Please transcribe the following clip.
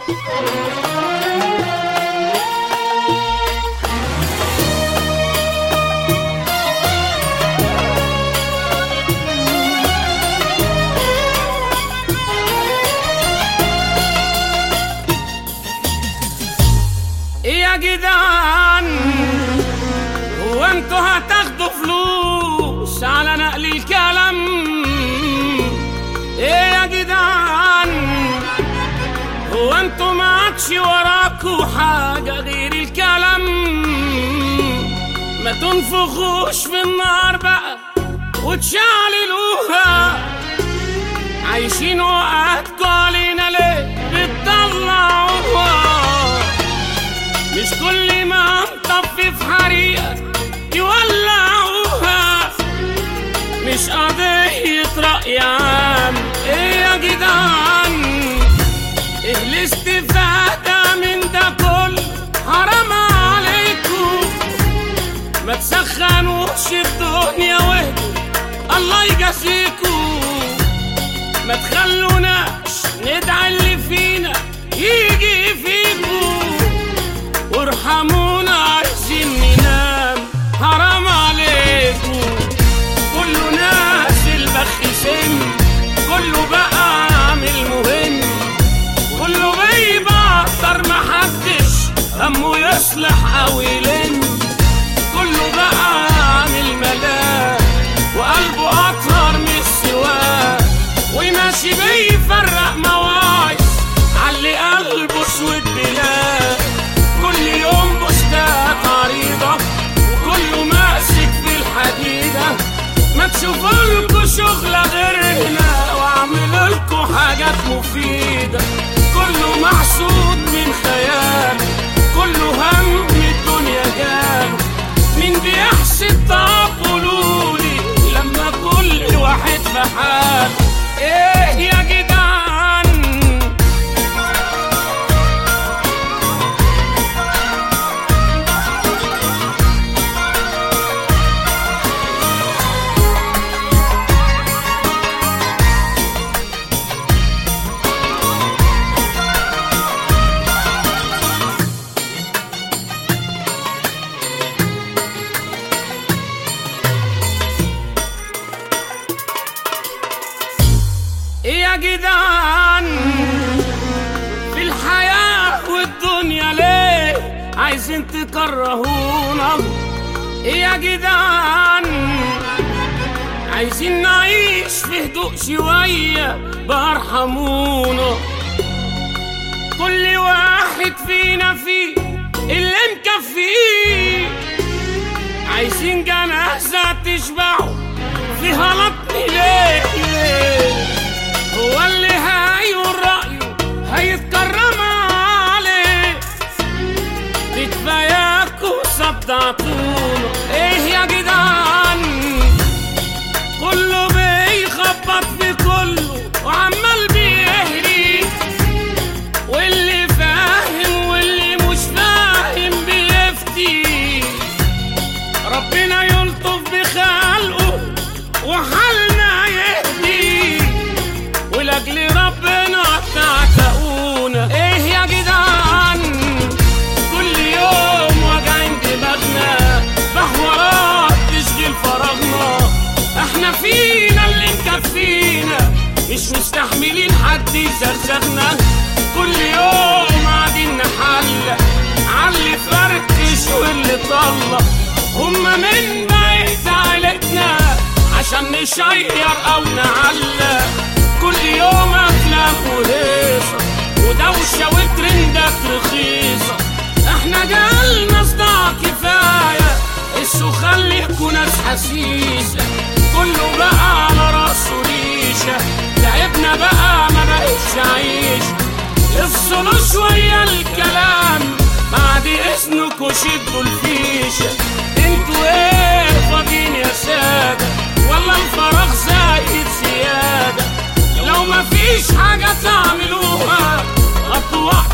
ايه يا جدعان هو انتوا هتاخدوا فلوس على نقل الكلام ايه يا جدعان هو انتوا ما عادش وراكوا حاجة غير الكلام ما تنفخوش في النار بقى وتشعللوها عايشين وقتكوا علينا ليه بتطلعوها مش كل ما نطفي في حريقة يولعوها مش قضية رأي عام ايه يا جدعان ايه الاستفادة من ده كله حرام عليكم ما تسخنوش الدنيا واهدوا الله يجازيكم ما تخلوناش ندعي اللي فينا يجي فيكم وارحمونا عايزين ننام حرام عليكم كله ناس البخ سن كله بقى عامل مهم كله بيبعتر محدش همه يصلح او يلم كله بقى عامل ملاك وقلبه اطهر من السواك وماشي بيفرق مواعظ علي قلبه اسود بلاد كل يوم بوستات عريضة وكله ماسك في الحديدة ما تشوفولكوا شغلة غيرنا واعمل لكوا حاجات مفيدة كله محسود من خيال كله هم الدنيا جاله مين بيحسد طب قولولي لما كل واحد في حاله ايه يا جدعان ايه يا جدعان في الحياة والدنيا ليه عايزين تكرهونا ايه يا جدعان عايزين نعيش في هدوء شوية بارحمونا كل واحد فينا فيه اللي مكفيه عايزين جنازة تشبعه فيها لطم ليه ليه هو اللي هيقول رأيه هيتكرم عليه بكفاياكوا صدعتونا ايه يا جدعان كله بيخبط في كله وعمال بيهري واللي فاهم واللي مش فاهم بيفتي ربنا يلطف بخلقه وحالنا يهدي ولاجل ربنا تعتقونا ايه يا جدعان كل يوم واجعين دماغنا بحوارات تشغل فراغنا احنا فينا اللي مكفينا مش مستحملين حد يزغزغنا كل يوم قاعدين نحلق علي فركش واللي طلق هما من بيت عيلتنا عشان نشير او نعلق كل يوم افلام وهيصه ودوشه وترندات رخيصه احنا جالنا صداع كفايه اسوا خليكوا ناس حسيسه كله بقى على راسه ريشه تعبنا بقى ما بقتش عيش افصلوا شويه الكلام بعد اذنكوا شدوا الفيشه انتوا ايه فاضيين يا ساده والله الفراغ زايد زياده لو مفيش حاجه تعملوها غطوا